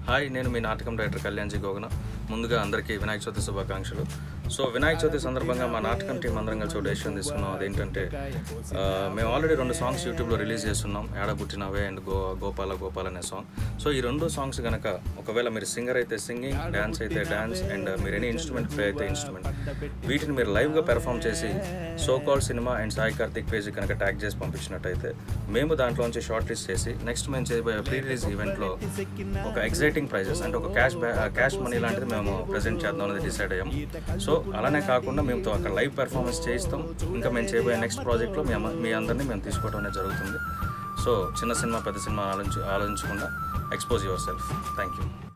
hi నేను మీ నాటకం director కళ్యాణ్జీ గోగన ముందుగా అందరికీ వినాయక చవితి శుభాకాంక్షలు సో వినాయక చవితి సందర్భంగా మా నాటకం టీం అందరం కలిసి ఒక డెసిషన్ తీసుకున్నాం అదేంటంటే ఆ, మేము ఆల్రెడీ రెండు సాంగ్స్ యూట్యూబ్లో రిలీజ్ చేస్తున్నాం ఏడ పుట్టినవే అండ్ గో గోపాల గోపాల్ అనే సాంగ్ సో ఈ రెండు సాంగ్స్ కనుక ఒకవేళ మీరు సింగర్ అయితే సింగింగ్ డ్యాన్స్ అయితే డ్యాన్స్ అండ్ మీరు ఎనీ ఇన్స్ట్రుమెంట్ ప్లే అయితే ఇన్స్ట్రుమెంట్ వీటిని మీరు లైవ్గా పెర్ఫామ్ చేసి so call cinema and Sai Karthik page కనుక ట్యాగ్ చేసి పంపించినట్టయితే మేము దాంట్లోంచి షార్ట్ లిస్ట్ చేసి నెక్స్ట్ మేము చేయబోయే ప్రీ రిలీజ్ ఈవెంట్లో ఒక ఎగ్జైటింగ్ ప్రైజెస్ అంటే ఒక క్యాష్ క్యాష్ మనీ లాంటిది మేము ప్రజెంట్ చేద్దాం అనేది డిసైడ్ అయ్యాం సో అలానే కాకుండా మేము తో అక్కడ లైవ్ పెర్ఫార్మెన్స్ చేయిస్తాం ఇంకా మేము చేయబోయే నెక్స్ట్ ప్రాజెక్ట్లో మేము మీ అందరినీ మేము తీసుకోవడం అనేది జరుగుతుంది సో చిన్న సినిమా పెద్ద సినిమా ఆలోచించ ఆలోచించకుండా expose yourself thank you